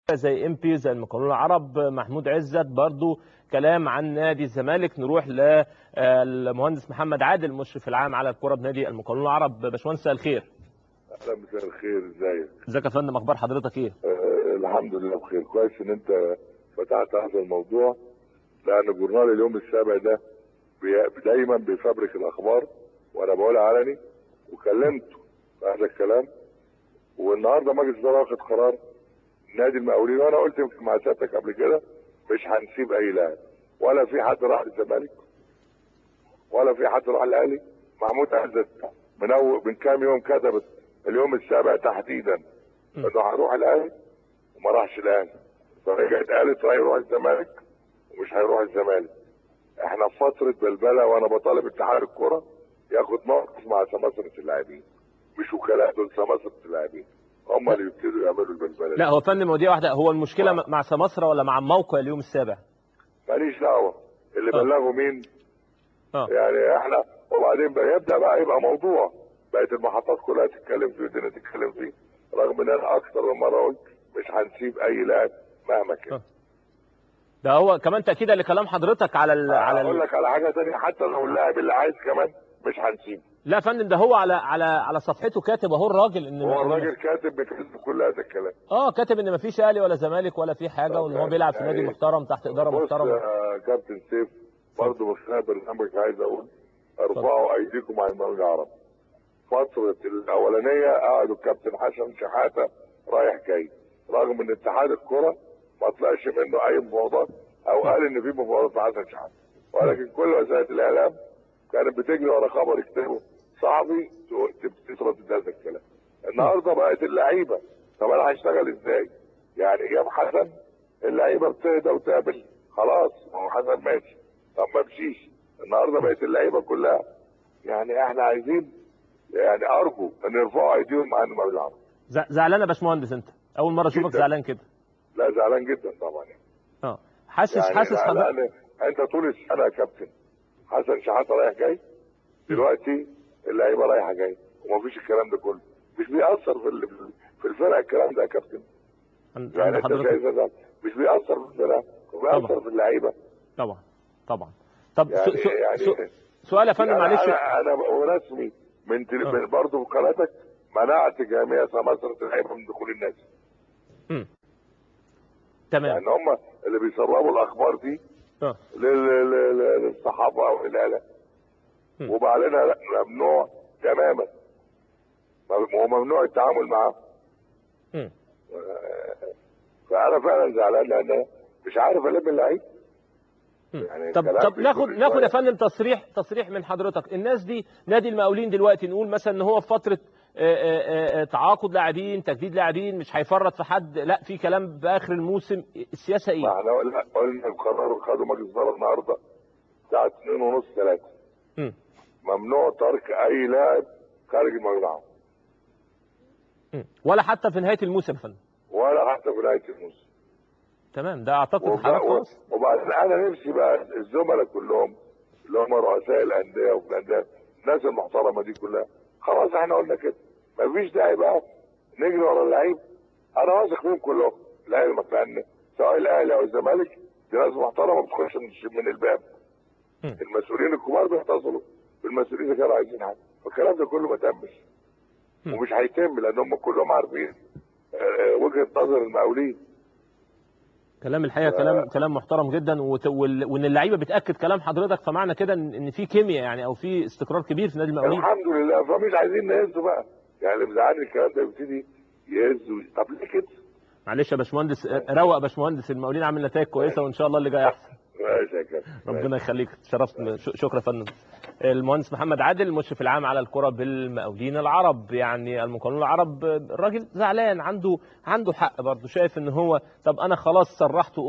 زي ام بي زي المقاولون العرب محمود عزت برضو كلام عن نادي الزمالك نروح للمهندس محمد عادل مشرف العام على الكره بنادي المقاولون العرب باشمهندس الخير اهلا مساء الخير ازيك ازيك يا فندم اخبار حضرتك ايه آه الحمد لله بخير كويس ان انت فتحت هذا الموضوع لان جورنال اليوم السابع ده بي- دايما بيفبرك الاخبار وانا بقولها علني وكلمته في هذا الكلام والنهارده مجلس الاداره واخد قرار نادي المقاولين وانا قلت يمكن مع سيادتك قبل كده مش هنسيب اي لاعب ولا في حد راح للزمالك ولا في حد راح الاهلي محمود عزت من اول من كام يوم كتبت اليوم السابع تحديدا انه هروح الاهلي وما راحش الاهلي فرجعت قالت هيروح الزمالك ومش هيروح الزمالك احنا في فتره بلبله وانا بطالب اتحاد الكره ياخد موقف مع سماسره اللاعبين مش وكلاء دول سماسره اللاعبين هم اللي يبتدوا يعملوا البلبله لا هو يا فندم ودي واحده هو المشكله مع سماسره ولا مع موقع اليوم السابع ماليش دعوه اللي آه. بلغوا مين اه يعني احنا وبعدين بقى يبدا بقى يبقى موضوع بقت المحطات كلها تتكلم فيه والدنيا تتكلم فيه رغم ان انا اكثر من مره قلت مش هنسيب اي لاعب مهما كان آه. ده هو كمان تاكيدا لكلام حضرتك على ال... على اقول ال... لك على حاجه ثانيه حتى لو اللاعب اللي عايز كمان مش هنسيبه لا يا فندم ده هو على على على صفحته كاتب اهو الراجل ان هو الراجل كاتب بفيسبوك كل هذا الكلام اه كاتب ان مفيش اهلي ولا زمالك ولا في حاجه وان هو بيلعب في نادي يعني- محترم تحت اداره بص محترمه يا كابتن سيف برضه من خلال برنامجك عايز اقول ارفعوا ايديكم على المولى العرب فترة الأولانية قعدوا الكابتن حسن شحاتة رايح جاي رغم إن اتحاد الكرة ما طلعش منه أي مفاوضات أو قال إن في مفاوضات مع حسن شحاتة ولكن كل وسائل الإعلام كانت بتجري ورا خبر يكتبه صحفي تردد هذا الكلام النهارده بقت اللعيبة طب أنا هشتغل إزاي؟ يعني جاب حسن اللعيبة بتهدى وتقابل خلاص ما هو حسن ماشي طب ما مشيش النهارده بقت اللعيبة كلها يعني احنا عايزين يعني ارجو ان يرفعوا ايديهم عن ما بيلعبوا ز- زعلان يا باشمهندس انت اول مره اشوفك جداً. زعلان كده لا زعلان جدا طبعا يعني, اه حاسس يعني حاسس لا- حضرتك لان انت طول السنه يا كابتن حسن شحاته رايح جاي دلوقتي اللعيبه رايحه جاي ومفيش الكلام ده كله مش بيأثر في ال- في الفرقه الكلام ده يا كابتن عند يعني عند انت حضرتك شايف ده مش بيأثر في الفرقه وبيأثر طبعا. في اللعيبه طبعا طبعا طب يعني سو سو يعني سو سؤال يا فندم انا معلش انا انا ورسمي من, تل... آه. من برضه في قناتك منعت جميع سماسره اللعيبه من دخول الناس مم. تمام يعني هم اللي بيسربوا الاخبار دي اه لل- لل- لل- للصحافه او الاعلام مم. وبعدين لا ممنوع تماما هو ممنوع التعامل معاه مم. فانا فعلا زعلان لان أنا مش عارف الم اللعيب مم. يعني طب الكلام طب في ناخد كل ناخد شوية. يا فندم تصريح تصريح من حضرتك الناس دي نادي المقاولين دلوقتي نقول مثلا ان هو في فتره آه، آه، آه، تعاقد لاعبين تجديد لاعبين مش هيفرط في حد لا في كلام باخر الموسم السياسه ما ايه؟ احنا قلنا قلنا القرار خدوا مجلس الاداره النهارده الساعه 2 ونص 3 مم. ممنوع ترك اي لاعب خارج المجموعه مم. ولا حتى في نهايه الموسم يا فندم ولا حتى في نهايه الموسم تمام ده اعتقد وب- حضرتك خلاص وبعدين انا نفسي بقى الزملاء كلهم اللي هم رؤساء الانديه وفي الانديه الناس المحترمه دي كلها خلاص احنا قلنا كده مفيش داعي بقى نجري ورا اللعيب انا واثق فيهم كلهم لعلمك لان سواء الاهلي او الزمالك دي ناس محترمه بتخش من- من الباب مم. المسؤولين الكبار بيتصلوا بالمسؤولين اللي كانوا عايزين حاجه فالكلام ده كله ما تمش مم. ومش هيتم لان هم كلهم عارفين آه، وجهه نظر المقاولين كلام الحقيقه كلام كلام محترم جدا وت- وال- وان اللعيبه بتاكد كلام حضرتك فمعنى كده ان إن في كيمياء يعني او في استقرار كبير في نادي المقاولين الحمد لله فمش عايزين نهزه بقى يعني اللي مزعلني الكلام ده يبتدي يهز وي- طب ليه كده؟ معلش يا باشمهندس روق يا باشمهندس المقاولين عامل نتائج كويسه وان شاء الله اللي جاي احسن ماشي يا كابتن ربنا يخليك شرفت ش- شكرا يا فندم المهندس محمد عادل المشرف العام على الكره بالمقاولين العرب يعني المقاولون العرب الراجل زعلان عنده عنده حق برضه شايف ان هو طب انا خلاص صرحت